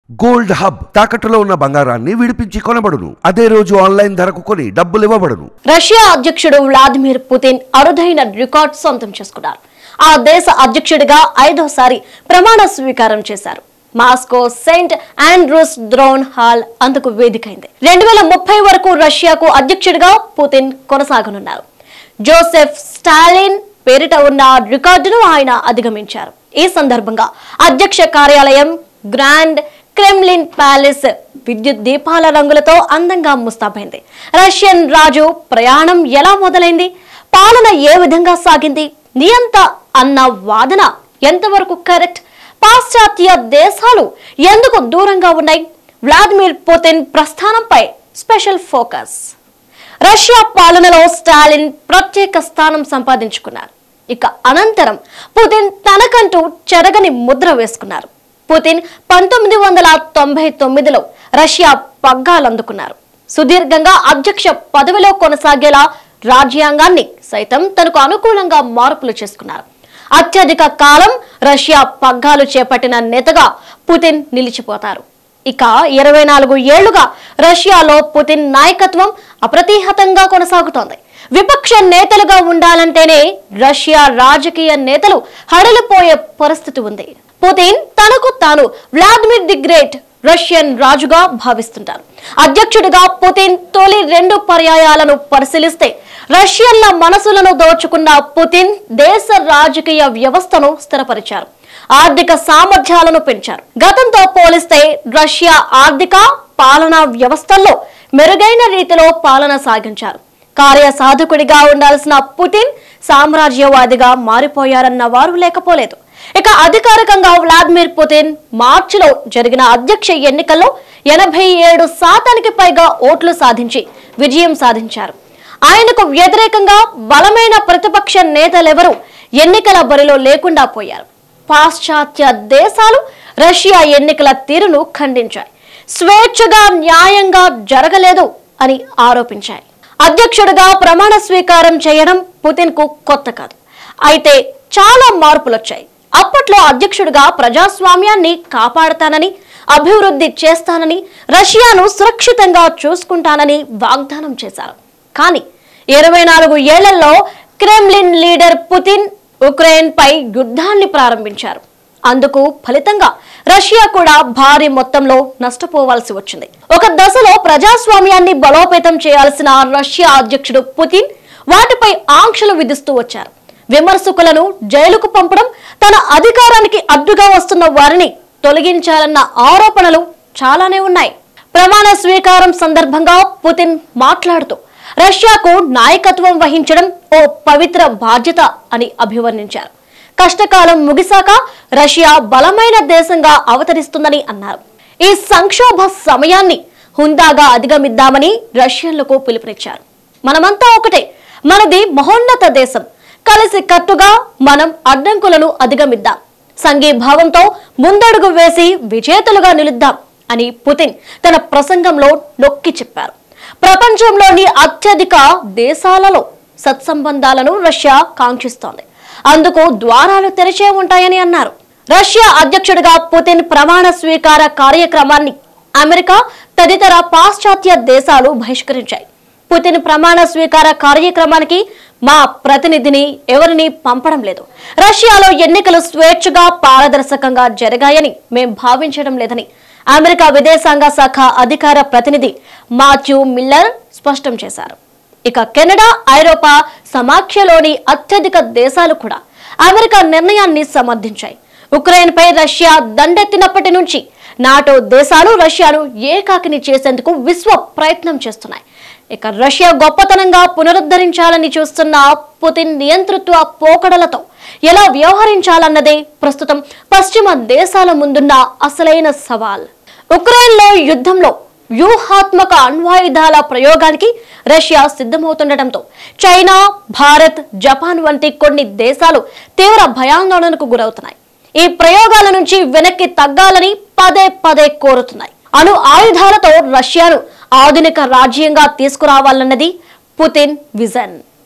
gold hub తాకట్టులో ఉన్న బంగారాన్ని విడిపించి కొనబడును అదే రోజు ఆన్లైన్ ధరకు కొని డబ్బులు ఇవ్వబడును రష్యా అధ్యక్షుడు వ్లాదిమిర్ పుతిన్ అరుదైన రికార్డ్ సొంతం చేసుకున్నారు ఆ దేశ అధ్యక్షుడిగా ఐదోసారి ప్రమాణ స్వీకారం చేశారు Moscow Saint Andrew's Throne Hall అందుకు వేదికైంది రెండు వేల ముప్పై వరకు రష్యాకు అధ్యక్షుడిగా పుతిన్ కొనసాగనున్నారు జోసెఫ్ స్టాలిన్ పేరిట ఉన్న రికార్డును ఆయన అధిగమించారు ఈ సందర్భంగా అధ్యక్ష కార్యాలయం గ్రాండ్ క్రెమ్లిన్ ప్యాలెస్ విద్యుత్ దీపాల రంగులతో అందంగా ముస్తాబైంది రష్యన్ రాజు ప్రయాణం ఎలా మొదలైంది పాలన ఏ విధంగా సాగింది నియంత అన్న వాదన ఎంతవరకు కరెక్ట్ పాశ్చాత్య దేశాలు ఎందుకు దూరంగా ఉన్నాయి వ్లాదిమిర్ పుతిన్ ప్రస్థానంపై స్పెషల్ ఫోకస్ రష్యా పాలనలో స్టాలిన్ ప్రత్యేక స్థానం సంపాదించుకున్నారు ఇక అనంతరం పుతిన్ తనకంటూ చెరగని ముద్ర వేసుకున్నారు పుతిన్ పంతొమ్మిది వందల తొంభై తొమ్మిదిలో రష్యా పగ్గాలందుకున్నారు సుదీర్ఘంగా అధ్యక్ష పదవిలో కొనసాగేలా రాజ్యాంగాన్ని సైతం తనకు అనుకూలంగా మార్పులు చేసుకున్నారు అత్యధిక కాలం రష్యా పగ్గాలు చేపట్టిన నేతగా పుతిన్ నిలిచిపోతారు ఇక ఇరవై నాలుగు ఏళ్లుగా రష్యాలో పుతిన్ నాయకత్వం అప్రతిహతంగా కొనసాగుతోంది విపక్ష నేతలుగా ఉండాలంటేనే రష్యా రాజకీయ నేతలు హడలిపోయే పరిస్థితి ఉంది పుతిన్ తనకు తాను వ్లాదిమిర్ ది గ్రేట్ రష్యన్ రాజుగా భావిస్తుంటారు అధ్యక్షుడిగా పుతిన్ తొలి రెండు పర్యాయాలను పరిశీలిస్తే రష్యన్ల మనసులను దోచుకున్న పుతిన్ దేశ రాజకీయ వ్యవస్థను స్థిరపరిచారు ఆర్థిక సామర్థ్యాలను పెంచారు గతంతో పోలిస్తే రష్యా ఆర్థిక పాలనా వ్యవస్థల్లో మెరుగైన రీతిలో పాలన సాగించారు కార్యసాధకుడిగా ఉండాల్సిన పుతిన్ సామ్రాజ్యవాదిగా మారిపోయారన్న వారు లేకపోలేదు ఇక అధికారికంగా వ్లాదిమిర్ పుతిన్ మార్చిలో జరిగిన అధ్యక్ష ఎన్నికల్లో ఎనభై ఏడు శాతానికి పైగా ఓట్లు సాధించి విజయం సాధించారు ఆయనకు వ్యతిరేకంగా బలమైన ప్రతిపక్ష నేతలెవరూ ఎన్నికల బరిలో లేకుండా పోయారు పాశ్చాత్య దేశాలు రష్యా ఎన్నికల తీరును ఖండించాయి స్వేచ్ఛగా న్యాయంగా జరగలేదు అని ఆరోపించాయి అధ్యక్షుడిగా ప్రమాణ స్వీకారం చేయడం పుతిన్ కు కొత్త కాదు అయితే చాలా మార్పులు వచ్చాయి అప్పట్లో అధ్యక్షుడిగా ప్రజాస్వామ్యాన్ని కాపాడతానని అభివృద్ధి చేస్తానని రష్యాను సురక్షితంగా చూసుకుంటానని వాగ్దానం చేశారు కానీ ఇరవై నాలుగు ఏళ్లలో క్రెమ్లిన్ లీడర్ పుతిన్ ఉక్రెయిన్ పై యుద్ధాన్ని ప్రారంభించారు అందుకు ఫలితంగా రష్యా కూడా భారీ మొత్తంలో నష్టపోవాల్సి వచ్చింది ఒక దశలో ప్రజాస్వామ్యాన్ని బలోపేతం చేయాల్సిన రష్యా అధ్యక్షుడు పుతిన్ వాటిపై ఆంక్షలు విధిస్తూ వచ్చారు విమర్శకులను జైలుకు పంపడం తన అధికారానికి అడ్డుగా వస్తున్న వారిని తొలగించాలన్న ఆరోపణలు చాలానే ఉన్నాయి ప్రమాణ స్వీకారం సందర్భంగా పుతిన్ మాట్లాడుతూ రష్యాకు నాయకత్వం వహించడం ఓ పవిత్ర బాధ్యత అని అభివర్ణించారు కష్టకాలం ముగిశాక రష్యా బలమైన దేశంగా అవతరిస్తుందని అన్నారు ఈ సంక్షోభ సమయాన్ని హుందాగా అధిగమిద్దామని రష్యన్లకు పిలుపునిచ్చారు మనమంతా ఒకటే మనది మహోన్నత దేశం కలిసి కట్టుగా మనం అడ్డంకులను అధిగమిద్దాం సంఘీభావంతో ముందడుగు వేసి విజేతలుగా నిలుద్దాం అని పుతిన్ తన ప్రసంగంలో నొక్కి చెప్పారు ప్రపంచంలోని అత్యధిక దేశాలలో సత్సంబంధాలను రష్యా కాంక్షిస్తోంది అందుకు ద్వారాలు తెరిచే ఉంటాయని అన్నారు రష్యా అధ్యక్షుడిగా పుతిన్ ప్రమాణ స్వీకార కార్యక్రమాన్ని అమెరికా తదితర పాశ్చాత్య దేశాలు బహిష్కరించాయి పుతిన్ ప్రమాణ స్వీకార కార్యక్రమానికి మా ప్రతినిధిని ఎవరిని పంపడం లేదు రష్యాలో ఎన్నికలు స్వేచ్ఛగా పారదర్శకంగా జరిగాయని మేం భావించడం లేదని అమెరికా విదేశాంగ శాఖ అధికార ప్రతినిధి మాథ్యూ మిల్లర్ స్పష్టం చేశారు ఇక కెనడా ఐరోపా సమాఖ్యలోని అత్యధిక దేశాలు కూడా అమెరికా నిర్ణయాన్ని సమర్థించాయి ఉక్రెయిన్ పై రష్యా దండెత్తినప్పటి నుంచి నాటో దేశాలు రష్యాను ఏకాకిని చేసేందుకు విశ్వ ప్రయత్నం చేస్తున్నాయి ఇక రష్యా గొప్పతనంగా పునరుద్ధరించాలని చూస్తున్న పుతిన్ నియంతృత్వ పోకడలతో ఎలా వ్యవహరించాలన్నదే ప్రస్తుతం పశ్చిమ దేశాల ముందున్న అసలైన సవాల్ ఉక్రెయిన్లో యుద్ధంలో వ్యూహాత్మక అణ్వాయుధాల ప్రయోగానికి రష్యా సిద్ధమవుతుండటంతో చైనా భారత్ జపాన్ వంటి కొన్ని దేశాలు తీవ్ర భయాందోళనకు గురవుతున్నాయి ఈ ప్రయోగాల నుంచి వెనక్కి తగ్గాలని పదే పదే కోరుతున్నాయి అణు ఆయుధాలతో రష్యాను ఆధునిక రాజ్యంగా తీసుకురావాలన్నది పుతిన్ విజన్